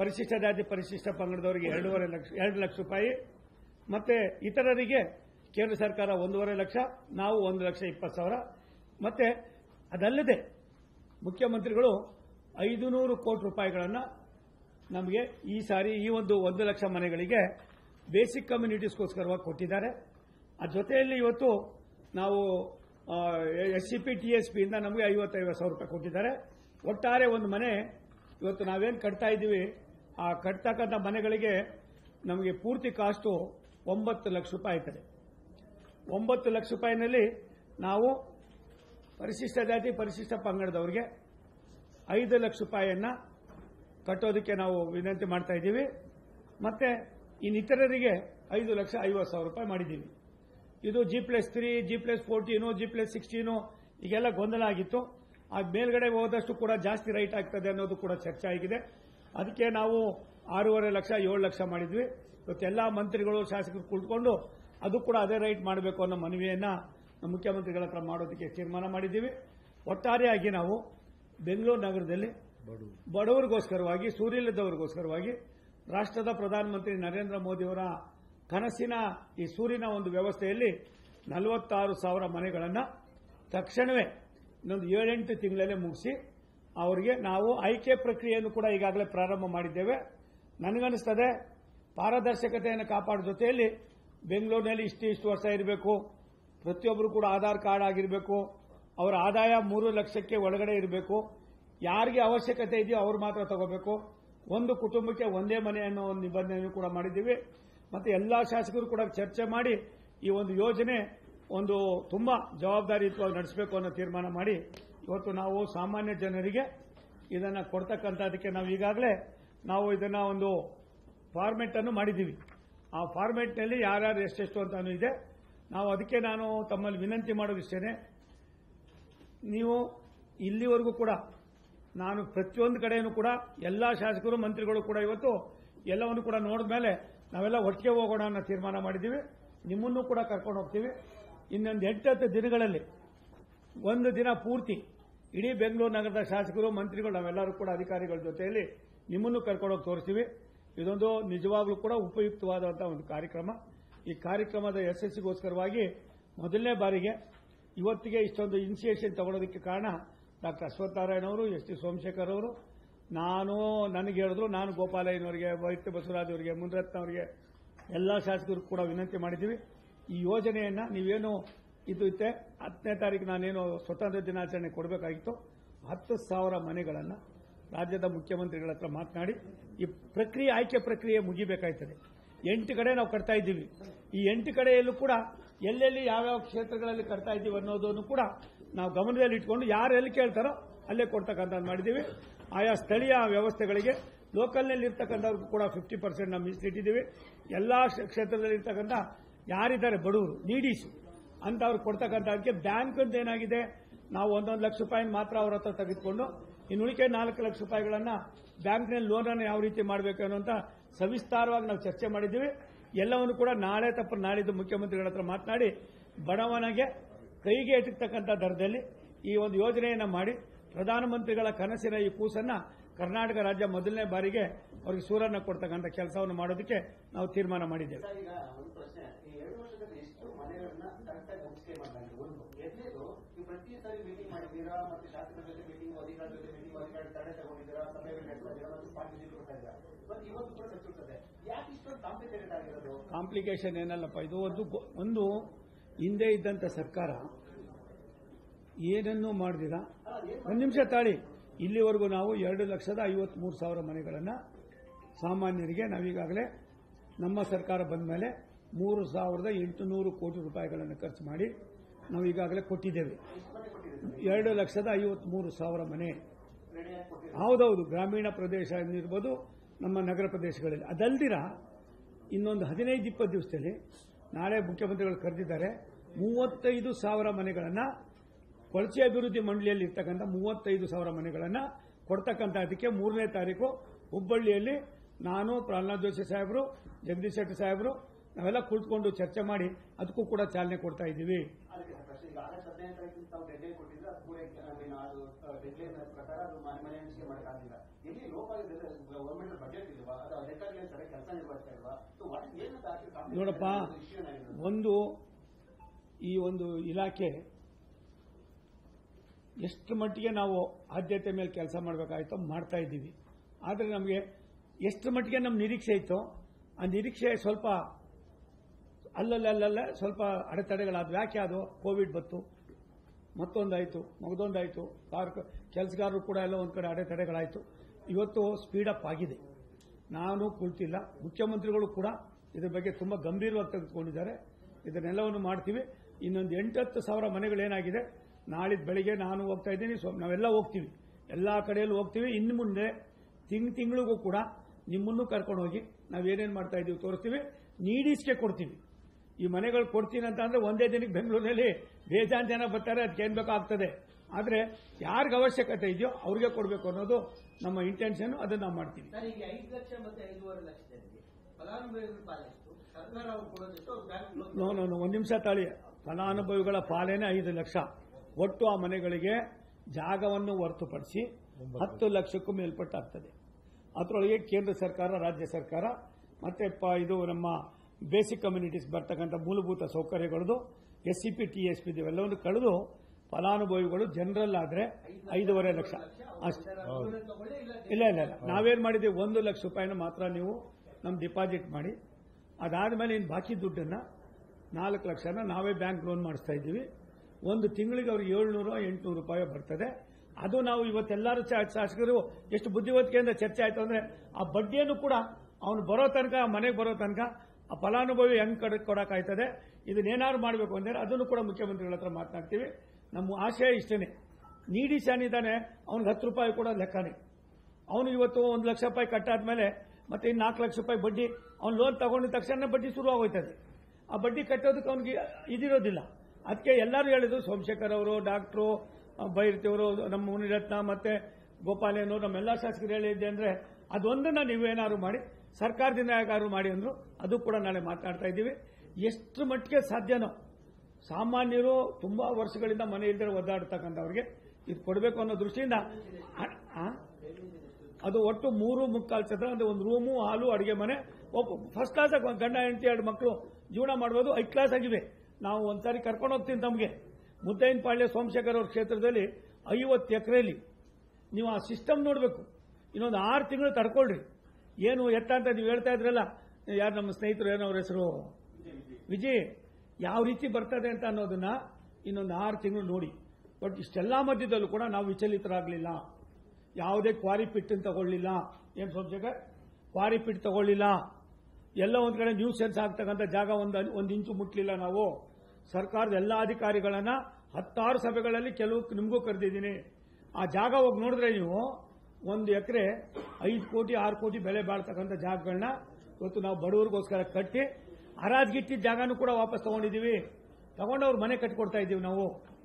ಪರಿಶಿಷ್ಟ ಜಾತಿ ಪರಿಶಿಷ್ಟ ಪಂಗಡದವರಿಗೆ ಎರಡೂವರೆ ಲಕ್ಷ ಎರಡು ಲಕ್ಷ ರೂಪಾಯಿ ಮತ್ತೆ ಇತರರಿಗೆ ಕೇಂದ್ರ ಸರ್ಕಾರ ಒಂದೂವರೆ ಲಕ್ಷ ನಾವು ಒಂದು ಲಕ್ಷ ಇಪ್ಪತ್ತು ಸಾವಿರ ಮತ್ತೆ ಅದಲ್ಲದೆ ಮುಖ್ಯಮಂತ್ರಿಗಳು ಐದು ನೂರು ಕೋಟಿ ರೂಪಾಯಿಗಳನ್ನು ನಮಗೆ ಈ ಸಾರಿ ಈ ಒಂದು ಒಂದು ಲಕ್ಷ ಮನೆಗಳಿಗೆ ಬೇಸಿಕ್ ಕಮ್ಯುನಿಟೀಸ್ಗೋಸ್ಕರವಾಗಿ ಕೊಟ್ಟಿದ್ದಾರೆ ಆ ಜೊತೆಯಲ್ಲಿ ಇವತ್ತು ನಾವು S C P T S ಪಿಯಿಂದ ನಮಗೆ ಐವತ್ತೈವತ್ತು ಸಾವಿರ ರೂಪಾಯಿ ಕೊಟ್ಟಿದ್ದಾರೆ ಒಟ್ಟಾರೆ ಒಂದು ಮನೆ ಇವತ್ತು ನಾವೇನು ಕಟ್ತಾ ಇದ್ದೀವಿ ಆ ಕಟ್ತಕ್ಕಂಥ ಮನೆಗಳಿಗೆ ನಮಗೆ ಪೂರ್ತಿ ಕಾಸ್ಟು ಒಂಬತ್ತು ಲಕ್ಷ ರೂಪಾಯಿ ಆಯ್ತದೆ ಒಂಬತ್ತು ಲಕ್ಷ ರೂಪಾಯಿನಲ್ಲಿ ನಾವು ಪರಿಶಿಷ್ಟ ಜಾತಿ ಪರಿಶಿಷ್ಟ ಪಂಗಡದವರಿಗೆ ಐದು ಲಕ್ಷ ರೂಪಾಯಿಯನ್ನ ಕಟ್ಟೋದಕ್ಕೆ ನಾವು ವಿನಂತಿ ಮಾಡ್ತಾ ಇದ್ದೀವಿ ಮತ್ತೆ ಇನ್ನಿತರರಿಗೆ ಐದು ಲಕ್ಷ ಐವತ್ತು ಸಾವಿರ ರೂಪಾಯಿ ಮಾಡಿದ್ದೀವಿ ಇದು G plus three G plus fourteen G plus sixteen ಈಗೆಲ್ಲ ಗೊಂದಲ ಆಗಿತ್ತು ಆ ಮೇಲ್ಗಡೆ ಹೋದಷ್ಟು ಕೂಡ ಜಾಸ್ತಿ ರೈಟ್ ಆಗ್ತದೆ ಅನ್ನೋದು ಕೂಡ ಚರ್ಚೆ ಆಗಿದೆ ಅದಕ್ಕೆ ನಾವು ಆರೂವರೆ ಲಕ್ಷ ಏಳು ಲಕ್ಷ ಮಾಡಿದ್ವಿ ಇವತ್ತೆಲ್ಲ ಮಂತ್ರಿಗಳು ಶಾಸಕರು ಕುಳಿತುಕೊಂಡು ಅದು ಕೂಡ ಅದೇ ರೈಟ್ ಮಾಡಬೇಕು ಅನ್ನೋ ಮನವಿಯನ್ನ ನಮ್ಮ ಮುಖ್ಯಮಂತ್ರಿಗಳ ಹತ್ರ ಮಾಡೋದಕ್ಕೆ ತೀರ್ಮಾನ ಮಾಡಿದ್ದೀವಿ ಒಟ್ಟಾರೆಯಾಗಿ ನಾವು ಬೆಂಗಳೂರು ನಗರದಲ್ಲಿ ಬಡವರಿಗೋಸ್ಕರವಾಗಿ ಸೂರ್ಯಲಿದ್ದವರಿಗೋಸ್ಕರವಾಗಿ ರಾಷ್ಟ್ರದ ಪ್ರಧಾನಮಂತ್ರಿ ನರೇಂದ್ರ ಮೋದಿಯವರ ಕನಸಿನ ಈ ಸೂರಿನ ಒಂದು ವ್ಯವಸ್ಥೆಯಲ್ಲಿ ನಲವತ್ತಾರು ಸಾವಿರ ಮನೆಗಳನ್ನು ತಕ್ಷಣವೇ ಇನ್ನೊಂದು ಏಳೆಂಟು ತಿಂಗಳಲ್ಲೇ ಮುಗಿಸಿ ಅವರಿಗೆ ನಾವು ಆಯ್ಕೆ ಪ್ರಕ್ರಿಯೆಯನ್ನು ಕೂಡ ಈಗಾಗಲೇ ಪ್ರಾರಂಭ ಮಾಡಿದ್ದೇವೆ ನನಗನ್ನಿಸ್ತದೆ ಪಾರದರ್ಶಕತೆಯನ್ನು ಕಾಪಾಡೋ ಜೊತೆಯಲ್ಲಿ ಬೆಂಗಳೂರಿನಲ್ಲಿ ಇಷ್ಟು ಇಷ್ಟು ವರ್ಷ ಇರಬೇಕು ಪ್ರತಿಯೊಬ್ಬರು ಕೂಡ ಆಧಾರ್ ಕಾರ್ಡ್ ಆಗಿರಬೇಕು ಅವರ ಆದಾಯ ಮೂರು ಲಕ್ಷಕ್ಕೆ ಒಳಗಡೆ ಇರಬೇಕು ಯಾರಿಗೆ ಅವಶ್ಯಕತೆ ಇದೆಯೋ ಅವ್ರು ಮಾತ್ರ ತಗೋಬೇಕು ಒಂದು ಕುಟುಂಬಕ್ಕೆ ಒಂದೇ ಮನೆ ಅನ್ನೋ ಒಂದು ನಿಬಂಧನೆಯನ್ನು ಕೂಡ ಮಾಡಿದ್ದೀವಿ ಮತ್ತೆ ಎಲ್ಲಾ ಶಾಸಕರು ಕೂಡ ಚರ್ಚೆ ಮಾಡಿ ಈ ಒಂದು ಯೋಜನೆ ಒಂದು ತುಂಬಾ ಜವಾಬ್ದಾರಿಯುತವಾಗಿ ನಡೆಸಬೇಕು ಅನ್ನೋ ತೀರ್ಮಾನ ಮಾಡಿ ಇವತ್ತು ನಾವು ಸಾಮಾನ್ಯ ಜನರಿಗೆ ಇದನ್ನ ಕೊಡ್ತಕ್ಕಂಥದಕ್ಕೆ ನಾವು ಈಗಾಗಲೇ ನಾವು ಇದನ್ನ ಒಂದು ಫಾರ್ಮೆಟ್ ಅನ್ನು ಮಾಡಿದ್ದೀವಿ ಆ ಫಾರ್ಮೆಟ್ನಲ್ಲಿ ಯಾರ್ಯಾರು ಎಷ್ಟೆಷ್ಟು ಅಂತಾನು ಇದೆ ನಾವು ಅದಕ್ಕೆ ನಾನು ತಮ್ಮಲ್ಲಿ ವಿನಂತಿ ಮಾಡೋದಿಷ್ಟೇನೆ ನೀವು ಇಲ್ಲಿವರೆಗೂ ಕೂಡ ನಾನು ಪ್ರತಿಯೊಂದು ಕಡೆಯೂ ಕೂಡ ಎಲ್ಲಾ ಶಾಸಕರು ಮಂತ್ರಿಗಳು ಕೂಡ ಇವತ್ತು ಎಲ್ಲವನ್ನು ಕೂಡ ನೋಡಿದ ಮೇಲೆ ನಾವೆಲ್ಲ ಒಟ್ಟಿಗೆ ಹೋಗೋಣ ಅನ್ನೋ ತೀರ್ಮಾನ ಮಾಡಿದ್ದೀವಿ ನಿಮ್ಮನ್ನು ಕೂಡ ಕರ್ಕೊಂಡು ಹೋಗ್ತೀವಿ ಇನ್ನೊಂದು ಎಂಟತ್ತು ದಿನಗಳಲ್ಲಿ ಒಂದು ದಿನ ಪೂರ್ತಿ ಇಡೀ ಬೆಂಗಳೂರು ನಗರದ ಶಾಸಕರು ಮಂತ್ರಿಗಳು ನಾವೆಲ್ಲರೂ ಕೂಡ ಅಧಿಕಾರಿಗಳ ಜೊತೆಯಲ್ಲಿ ನಿಮ್ಮನ್ನು ಕರ್ಕೊಂಡೋಗಿ ತೋರಿಸ್ತೀವಿ ಇದೊಂದು ನಿಜವಾಗ್ಲೂ ಕೂಡ ಉಪಯುಕ್ತವಾದಂತಹ ಒಂದು ಕಾರ್ಯಕ್ರಮ ಈ ಕಾರ್ಯಕ್ರಮದ ಯಶಸ್ಸಿಗೋಸ್ಕರವಾಗಿ ಮೊದಲನೇ ಬಾರಿಗೆ ಇವತ್ತಿಗೆ ಇಷ್ಟೊಂದು ಇನಿಷಿಯೇಷನ್ ತಗೊಳ್ಳೋದಕ್ಕೆ ಕಾರಣ ಡಾಕ್ಟರ್ ಅಶ್ವತ್ಥನಾರಾಯಣ ಅವರು ಎಸ್ ಟಿ ಸೋಮಶೇಖರ್ ಅವರು ನಾನು ನನಗೆ ಹೇಳಿದ್ರು ನಾನು ಗೋಪಾಲಯ್ಯನವರಿಗೆ ವೈದ್ಯ ಬಸವರಾಜ್ ಅವರಿಗೆ ಮುನರತ್ನ ಅವರಿಗೆ ಎಲ್ಲ ಶಾಸಕರು ಕೂಡ ವಿನಂತಿ ಮಾಡಿದ್ದೀವಿ ಈ ಯೋಜನೆಯನ್ನ ನೀವೇನು ಇದು ಇತ್ತೆ ಹತ್ತನೇ ತಾರೀಕು ನಾನೇನು ಸ್ವತಂತ್ರ ದಿನಾಚರಣೆ ಕೊಡಬೇಕಾಗಿತ್ತು ಹತ್ತು ಸಾವಿರ ಮನೆಗಳನ್ನು ರಾಜ್ಯದ ಮುಖ್ಯಮಂತ್ರಿಗಳ ಹತ್ರ ಮಾತನಾಡಿ ಈ ಪ್ರಕ್ರಿಯೆ ಆಯ್ಕೆ ಪ್ರಕ್ರಿಯೆ ಮುಗಿಬೇಕಾಯ್ತದೆ ಎಂಟು ಕಡೆ ನಾವು ಕಟ್ತಾ ಇದ್ದೀವಿ ಈ ಎಂಟು ಕಡೆಯಲ್ಲೂ ಕೂಡ ಎಲ್ಲೆಲ್ಲಿ ಯಾವ್ಯಾವ ಕ್ಷೇತ್ರಗಳಲ್ಲಿ ಕಟ್ತಾ ಇದ್ದೀವಿ ಅನ್ನೋದನ್ನು ಕೂಡ ನಾವು ಗಮನದಲ್ಲಿ ಇಟ್ಕೊಂಡು ಯಾರು ಎಲ್ಲಿ ಕೇಳ್ತಾರೋ ಅಲ್ಲೇ ಕೊಡ್ತಕ್ಕಂಥ ಮಾಡಿದ್ದೀವಿ ಆಯಾ ಸ್ಥಳೀಯ ವ್ಯವಸ್ಥೆಗಳಿಗೆ ಲೋಕಲ್ನಲ್ಲಿ ಇರ್ತಕ್ಕಂಥವ್ರಿಗೂ ಕೂಡ ಫಿಫ್ಟಿ ಪರ್ಸೆಂಟ್ ನಾವು ಮೀಸಲಿಟ್ಟಿದ್ದೀವಿ ಎಲ್ಲಾ ಕ್ಷೇತ್ರದಲ್ಲಿ ಇರ್ತಕ್ಕಂಥ ಯಾರಿದ್ದಾರೆ ಬಡವರು ನೀಡೀಸ್ ಅಂತ ಅವ್ರು ಕೊಡ್ತಕ್ಕಂಥದಕ್ಕೆ ಬ್ಯಾಂಕ್ ಅಂತ ಏನಾಗಿದೆ ನಾವು ಒಂದೊಂದು ಲಕ್ಷ ರೂಪಾಯಿ ಮಾತ್ರ ಅವ್ರ ಹತ್ರ ತೆಗೆದುಕೊಂಡು ಇನ್ನು ಉಳಿಕೆ ನಾಲ್ಕು ಲಕ್ಷ ರೂಪಾಯಿಗಳನ್ನ ಬ್ಯಾಂಕ್ನಲ್ಲಿ ಲೋನ್ ಅನ್ನು ಯಾವ ರೀತಿ ಮಾಡಬೇಕು ಅನ್ನುವಂತ ಸವಿಸ್ತಾರವಾಗಿ ನಾವು ಚರ್ಚೆ ಮಾಡಿದ್ದೀವಿ ಎಲ್ಲವನ್ನು ಕೂಡ ನಾಳೆ ತಪ್ಪ ನಾಳಿದ್ದು ಮುಖ್ಯಮಂತ್ರಿಗಳ ಹತ್ರ ಮಾತನಾಡಿ ಬಡವನಿಗೆ ಕೈಗೆ ಎಟಕ್ತಕ್ಕಂಥ ದರದಲ್ಲಿ ಈ ಒಂದು ಯೋಜನೆಯನ್ನ ಮಾಡಿ ಪ್ರಧಾನಮಂತ್ರಿಗಳ ಕನಸಿನ ಈ ಕೂಸನ್ನ ಕರ್ನಾಟಕ ರಾಜ್ಯ ಮೊದಲನೇ ಬಾರಿಗೆ ಅವರಿಗೆ ಸೂರನ್ನ ಕೊಡ್ತಕ್ಕಂಥ ಕೆಲಸವನ್ನು ಮಾಡೋದಕ್ಕೆ ನಾವು ತೀರ್ಮಾನ ಮಾಡಿದ್ದೇವೆ ಸರ್, ಈಗ ಒಂದು ಪ್ರಶ್ನೆ ಈ ಎರಡು ವರ್ಷದಲ್ಲಿ ಎಷ್ಟು ಮನೆಗಳನ್ನ ಕರೆಕ್ಟಾಗಿ ಮುಗಿಸ್ಕೆ ಮಾಡಲಾಗಿದೆ ಒಂದು ಎರಡನೇದು ನೀವು ಪ್ರತಿ ಸಾರಿ ಮೀಟಿಂಗ್ ಮಾಡಿದ್ದೀರಾ ಮತ್ತೆ ಶಾಸಕರ ಜೊತೆ ಮೀಟಿಂಗ್ ಅಧಿಕಾರಿಗಳ ಜೊತೆ ಮೀಟಿಂಗ್ ಅಧಿಕಾರಿ ತಡೆ ತಗೊಂಡಿದ್ದೀರಾ ಸಭೆಗಳು ನಡೆಸ್ತಾ ಇದ್ದೀರಾ ಮತ್ತು ಪಾರ್ಟಿ ವಿಸಿಟ್ ಕೊಡ್ತಾ ಇದ್ದೀರಾ ಮತ್ತೆ ಇವತ್ತು ಕೂಡ ಕಲ್ತಿರ್ತದೆ ಯಾಕೆ ಇಷ್ಟೊಂದು ಕಾಂಪ್ಲಿಕೇಟೆಡ್ ಆಗಿರೋದು ಕಾಂಪ್ಲಿಕೇಶನ್ ಏನಲ್ಲಪ್ಪ ಇದು ಒಂದು ಗೊ- ಒಂದು ಹಿಂದೆ ಇದ್ದಂತ ಸರ್ಕಾರ ಏನನ್ನೂ ಮಾಡಿದಿರ ಒಂದು ನಿಮಿಷ ತಾಳಿ ಇಲ್ಲಿವರೆಗೂ ನಾವು ಎರಡು ಲಕ್ಷದ ಐವತ್ಮೂರು ಸಾವಿರ ಮನೆಗಳನ್ನು ಸಾಮಾನ್ಯರಿಗೆ ನಾವೀಗಾಗಲೇ ನಮ್ಮ ಸರ್ಕಾರ ಬಂದ ಮೇಲೆ ಮೂರು ಸಾವಿರದ ಎಂಟುನೂರು ಕೋಟಿ ರೂಪಾಯಿಗಳನ್ನು ಖರ್ಚು ಮಾಡಿ ನಾವು ಈಗಾಗಲೇ ಕೊಟ್ಟಿದ್ದೇವೆ ಎರಡು ಲಕ್ಷದ ಐವತ್ಮೂರು ಸಾವಿರ ಮನೆ ರೆಡಿಯಾಗಿ ಕೊಟ್ಟಿದ್ದೀರಾ ಹೌದೌದು ಗ್ರಾಮೀಣ ಪ್ರದೇಶ ಇರ್ಬೋದು ನಮ್ಮ ನಗರ ಪ್ರದೇಶಗಳಲ್ಲಿ ಅದಲ್ದಿರ ಇನ್ನೊಂದು ಹದಿನೈದು ಇಪ್ಪತ್ತು ದಿವಸದಲ್ಲಿ ನಾಳೆ ಮುಖ್ಯಮಂತ್ರಿಗಳು ಕರೆದಿದ್ದಾರೆ ಮೂವತ್ತೈದು ಸಾವಿರ ಮನೆಗಳನ್ನು ಕೊಳಚೆ ಅಭಿವೃದ್ಧಿ ಮಂಡಳಿಯಲ್ಲಿ ಇರ್ತಕ್ಕಂಥ ಮೂವತ್ತೈದು ಸಾವಿರ ಮನೆಗಳನ್ನು ಕೊಡ್ತಕ್ಕಂಥ ಅದಕ್ಕೆ ಮೂರನೇ ತಾರೀಕು ಹುಬ್ಬಳ್ಳಿಯಲ್ಲಿ ನಾನು ಪ್ರಹ್ಲಾದ್ ಜೋಶಿ ಸಾಹೇಬರು ಜಗದೀಶ್ ಶೆಟ್ಟಿ ಸಾಹೇಬರು ನಾವೆಲ್ಲ ಕುಳಿತುಕೊಂಡು ಚರ್ಚೆ ಮಾಡಿ ಅದಕ್ಕೂ ಕೂಡ ಚಾಲನೆ ಕೊಡ್ತಾ ಇದ್ದೀವಿ ಅದಕ್ಕೆ ಸರ್ ಪ್ರಶ್ನೆ ಈಗ ಆಗಸ್ಟ್ ಹದಿನೈದು ತಾರೀಕು ತಾವು ಡೆಡ್ಲೈನ್ ಕೊಟ್ಟಿದ್ರೆ ಅದು ಪೂರೈಕೆ ಮೀನ್ ಅದು ಡೆಡ್ಲೈನ್ ಪ್ರಕಾರ ಅದು ಮನೆ ಮನೆ ಹಂಚಿಕೆ ಮಾಡೋಕ್ಕಾಗಿಲ್ಲ ಎಲ್ಲಿ ಲೋಪ ಆಗಿದೆ ಗೌರ್ಮೆಂಟ್ ಬಜೆಟ್ ಇಲ್ವಾ ಅದು ಅಧಿಕಾರಿಗಳ ಸರಿ ಕೆಲಸ ನಿರ್ವಹಿಸ್ತಾ ಇಲ್ವಾ ಸೊ ವಾಟ್ ಏನು ನೋಡಪ್ಪ ಇಶ್ಯೂ ಏನಾಗಿದೆ ಒಂದು ಈ ಒಂದು ಇಲಾಖೆ ಎಷ್ಟು ಮಟ್ಟಿಗೆ ನಾವು ಆದ್ಯತೆ ಮೇಲೆ ಕೆಲಸ ಮಾಡಬೇಕಾಯ್ತೋ ಮಾಡ್ತಾ ಇದ್ದೀವಿ ಆದರೆ ನಮಗೆ ಎಷ್ಟು ಮಟ್ಟಿಗೆ ನಮ್ಮ ನಿರೀಕ್ಷೆ ಇತ್ತು ಆ ನಿರೀಕ್ಷೆ ಸ್ವಲ್ಪ ಅಲ್ಲಲ್ಲ ಅಲ್ಲಲ್ಲ ಸ್ವಲ್ಪ ಅಡೆತಡೆಗಳಾದವು ಯಾಕೆ ಅದು ಕೋವಿಡ್ ಬತ್ತು ಮತ್ತೊಂದಾಯಿತು ಮಗದೊಂದಾಯಿತು ಕಾರ್ ಕೆಲಸಗಾರರು ಕೂಡ ಎಲ್ಲ ಒಂದು ಕಡೆ ಅಡೆತಡೆಗಳಾಯಿತು ಇವತ್ತು ಸ್ಪೀಡಪ್ ಆಗಿದೆ ನಾನು ಕುಳಿತಿಲ್ಲ ಮುಖ್ಯಮಂತ್ರಿಗಳು ಕೂಡ ಇದ್ರ ಬಗ್ಗೆ ತುಂಬ ಗಂಭೀರವಾಗಿ ತೆಗೆದುಕೊಂಡಿದ್ದಾರೆ ಇದನ್ನೆಲ್ಲವನ್ನು ಮಾಡ್ತೀವಿ ಇನ್ನೊಂದು ಎಂಟತ್ತು ಸಾವಿರ ಮನೆಗಳೇನಾಗಿದೆ ನಾಳಿದ್ದು ಬೆಳಿಗ್ಗೆ ನಾನು ಹೋಗ್ತಾ ಇದ್ದೀನಿ ಸೊ ನಾವೆಲ್ಲ ಹೋಗ್ತೀವಿ ಎಲ್ಲ ಕಡೆಯಲ್ಲೂ ಹೋಗ್ತೀವಿ ಇನ್ನು ಮುಂದೆ ತಿಂಗ್ ತಿಂಗಳಿಗೂ ಕೂಡ ನಿಮ್ಮನ್ನು ಕರ್ಕೊಂಡು ಹೋಗಿ ನಾವೇನೇನು ಮಾಡ್ತಾ ಇದ್ದೀವಿ ತೋರಿಸ್ತೀವಿ ನೀಡೀಸ್ಗೆ ಕೊಡ್ತೀವಿ ಈ ಮನೆಗಳು ಕೊಡ್ತೀನಿ ಅಂತ ಅಂದ್ರೆ ಒಂದೇ ದಿನಕ್ಕೆ ಬೆಂಗಳೂರಿನಲ್ಲಿ ಬೇಜಾನ್ ಜನ ಬರ್ತಾರೆ ಅದಕ್ಕೆ ಏನ್ ಬೇಕಾಗ್ತದೆ ಆದ್ರೆ ಯಾರಿಗ ಅವಶ್ಯಕತೆ ಇದೆಯೋ ಅವ್ರಿಗೆ ಕೊಡಬೇಕು ಅನ್ನೋದು ನಮ್ಮ ಇಂಟೆನ್ಷನ್ ಅದನ್ನ ನಾವು ಮಾಡ್ತೀವಿ ಸರ್ ಈಗ ಐದು ಲಕ್ಷ ಮತ್ತೆ ಐದೂವರೆ ಲಕ್ಷದಲ್ಲಿ ಫಲಾನುಭವಿಗಳ ಪಾಲೆಷ್ಟು ಸರ್ಕಾರ ಅವ್ರು ಕೊಡೋದೆಷ್ಟು ಅವ್ರು bank loan no no no, ಒಂದ್ ನಿಮಿಷ ತಾಳಿ ಫಲಾನುಭವಿಗಳ ಪಾಲೇನೆ ಐದು ಲಕ್ಷ ಒಟ್ಟು ಆ ಮನೆಗಳಿಗೆ ಜಾಗವನ್ನು ಹೊರತುಪಡಿಸಿ ಹತ್ತು ಲಕ್ಷಕ್ಕೂ ಮೇಲ್ಪಟ್ಟಾಗ್ತದೆ ಅದರೊಳಗೆ ಕೇಂದ್ರ ಸರ್ಕಾರ ರಾಜ್ಯ ಸರ್ಕಾರ ಮತ್ತೆ ಪ- ಇದು ನಮ್ಮ ಬೇಸಿಕ್ ಕಮ್ಯುನಿಟೀಸ್ ಬರ್ತಕ್ಕಂಥ ಮೂಲಭೂತ ಸೌಕರ್ಯಗಳದು S C P T S P ಇವೆಲ್ಲವನ್ನು ಕಳೆದು ಫಲಾನುಭವಿಗಳು ಜನರಲ್ ಆದ್ರೆ ಐದೂವರೆ ಲಕ್ಷ ಅಷ್ಟೇ ತಗೊಳ್ಳಿ ಇಲ್ಲ ಇಲ್ಲ ಇಲ್ಲ ಇಲ್ಲ ನಾವೇನ್ ಮಾಡಿದ್ದೀವಿ ಒಂದು ಲಕ್ಷ ರೂಪಾಯಿನ ಮಾತ್ರ ನೀವು ನಮ್ ಡಿಪಾಸಿಟ್ ಮಾಡಿ ಅದಾದ್ಮೇಲೆ ಇನ್ನು ಬಾಕಿ ದುಡ್ಡನ್ನ ನಾಲ್ಕು ಲಕ್ಷನ ನಾವೇ ಬ್ಯಾಂಕ್ ಲೋನ್ ಮಾಡಿಸ್ತಾ ಇದ್ದೀವಿ ಒಂದು ತಿಂಗಳಿಗೆ ಅವ್ರಿಗೆ ಏಳ್ನೂರು ಎಂಟುನೂರು ರೂಪಾಯಿ ಬರ್ತದೆ ಅದು ನಾವು ಇವತ್ತೆಲ್ಲರೂ ಶಾ- ಶಾಸಕರು ಎಷ್ಟು ಬುದ್ಧಿವಂತಿಕೆಯಿಂದ ಚರ್ಚೆ ಆಯ್ತು ಅಂದ್ರೆ ಆ ಬಡ್ಡಿಯನ್ನು ಕೂಡ ಅವನು ಬರೋ ತನಕ ಆ ಮನೆಗೆ ಬರೋ ತನಕ ಆ ಫಲಾನುಭವಿ ಹೆಂಗ್ ಕಡೆ ಕೊಡಕ್ಕಾಯ್ತದೆ ಇದನ್ನೇನಾದ್ರು ಮಾಡಬೇಕು ಅಂದ್ರೆ ಅದನ್ನು ಕೂಡ ಮುಖ್ಯಮಂತ್ರಿಗಳ ಹತ್ರ ಮಾತನಾಡ್ತೀವಿ ನಮ್ಮ ಆಶಯ ಇಷ್ಟನೇ ನೀಡಿ ಶಾನಿದ್ದಾನೆ ಅವ್ನಿಗೆ ಹತ್ತು ರೂಪಾಯಿ ಕೂಡ ಲೆಕ್ಕನೇ ಅವನು ಇವತ್ತು ಒಂದು ಲಕ್ಷ ರೂಪಾಯಿ ಕಟ್ಟಾದ್ಮೇಲೆ ಮತ್ತೆ ಇನ್ನು ನಾಲ್ಕು ಲಕ್ಷ ರೂಪಾಯಿ ಬಡ್ಡಿ ಅವ್ನು ಲೋನ್ ತಗೊಂಡಿದ ತಕ್ಷಣ ಬಡ್ಡಿ ಶುರು ಆಗೋಯ್ತದೆ ಆ ಬಡ್ಡಿ ಕಟ್ಟೋದಕ್ಕೆ ಅವನಿಗೆ ಇದಿರೋದಿಲ್ಲ ಅದಕ್ಕೆ ಎಲ್ಲರೂ ಹೇಳಿದ್ರು ಸೋಮಶೇಖರ್ ಅವರು ಡಾಕ್ಟ್ರು ಬೈರ್ತಿಯವರು ನಮ್ಮ ಮುನಿರತ್ನ ಮತ್ತೆ ಗೋಪಾಲೇನು ನಮ್ಮೆಲ್ಲ ಶಾಸಕರು ಹೇಳಿದ್ದೆ ಅಂದ್ರೆ ಅದೊಂದನ್ನ ನೀವೇನಾದ್ರು ಮಾಡಿ ಸರ್ಕಾರದಿಂದ ಯಾಕಾದ್ರು ಮಾಡಿ ಅಂದ್ರು ಅದು ಕೂಡ ನಾಳೆ ಮಾತನಾಡ್ತಾ ಇದ್ದೀವಿ ಎಷ್ಟು ಮಟ್ಟಿಗೆ ಸಾಧ್ಯನೋ ಸಾಮಾನ್ಯರು ತುಂಬಾ ವರ್ಷಗಳಿಂದ ಮನೆ ಇಲ್ದರೆ ಒದ್ದಾಡ್ತಕ್ಕಂಥವ್ರಿಗೆ ಇದು ಕೊಡಬೇಕು ಅನ್ನೋ ದೃಷ್ಟಿಯಿಂದ ಆ- ಆ? ಅದು ಒಟ್ಟು ಮೂರು ಮುಕ್ಕಾಲು ಚದ್ರ ಅಂದ್ರೆ ಒಂದು ರೂಮು ಹಾಲು ಅಡಿಗೆ ಮನೆ ಫಸ್ಟ್ ಕ್ಲಾಸ್ ಆಗಿ ಗಂಡ ಹೆಂಡತಿ ಎರಡು ಮಕ್ಕಳು ಜೀವನ ಮಾಡ್ಬೋದು ಐದು ಕ್ಲಾಸ್ ಆಗಿದೆ ನಾವು ಒಂದ್ಸಾರಿ ಕರ್ಕೊಂಡು ಹೋಗ್ತೀನಿ ತಮಗೆ ಮುದ್ದೈನಪಾಳ್ಯ ಸೋಮಶೇಖರ್ ಅವ್ರ ಕ್ಷೇತ್ರದಲ್ಲಿ ಐವತ್ತು ಎಕರೆಯಲ್ಲಿ ನೀವು ಆ ಸಿಸ್ಟಮ್ ನೋಡಬೇಕು ಇನ್ನೊಂದು ಆರು ತಿಂಗಳು ತಡ್ಕೊಳ್ರಿ ಏನು ಎತ್ತ ಅಂತ ನೀವು ಹೇಳ್ತಾ ಇದ್ರಲ್ಲ ಯಾರು ನಮ್ಮ ಸ್ನೇಹಿತರು ಏನೋ ಅವ್ರ ಹೆಸರು ವಿಜಯ್ ಯಾವ ರೀತಿ ಬರ್ತದೆ ಅಂತ ಅನ್ನೋದನ್ನ ಇನ್ನೊಂದು ಆರು ತಿಂಗಳು ನೋಡಿ ಬಟ್ ಇಷ್ಟೆಲ್ಲ ಮಧ್ಯದಲ್ಲೂ ಕೂಡ ನಾವು ವಿಚಲಿತರಾಗಲಿಲ್ಲ ಯಾವುದೇ ಕ್ವಾರಿ ಪಿಟ್ ತಗೊಳ್ಳಿಲ್ಲ ಏನ್ ಸೋಮಶೇಖರ್ ಕ್ವಾರಿ ಪಿಟ್ ತಗೊಳ್ಳಿಲ್ಲ ಎಲ್ಲ ಒಂದ್ ಕಡೆ ನ್ಯೂಸ್ ಸೆನ್ಸ್ ಆಗ್ತಕ್ಕಂಥ ಜಾಗ ಒಂದು ಒಂದು ಇಂಚು ಮುಟ್ಲಿಲ್ಲ ನಾವು ಸರ್ಕಾರದ ಎಲ್ಲ ಅಧಿಕಾರಿಗಳನ್ನ ಹತ್ತಾರು ಸಭೆಗಳಲ್ಲಿ ಕೆಲವು ನಿಮಗೂ ಕರೆದಿದ್ದೀನಿ ಆ ಜಾಗ ಹೋಗಿ ನೋಡಿದ್ರೆ ನೀವು ಒಂದು ಎಕರೆ ಐದು ಕೋಟಿ ಆರು ಕೋಟಿ ಬೆಲೆ ಬಾಳ್ತಕ್ಕಂಥ ಜಾಗಗಳನ್ನ ಇವತ್ತು ನಾವು ಬಡವರಿಗೋಸ್ಕರ ಕಟ್ಟಿ ಹರಾಜ್ಗಿಟ್ಟಿದ್ದ ಜಾಗನೂ ಕೂಡ ವಾಪಸ್ ತಗೊಂಡಿದ್ದೀವಿ ತಗೊಂಡು ಅವ್ರ ಮನೆ ಕಟ್ಕೊಡ್ತಾ ಇದ್ದೀವಿ ನಾವು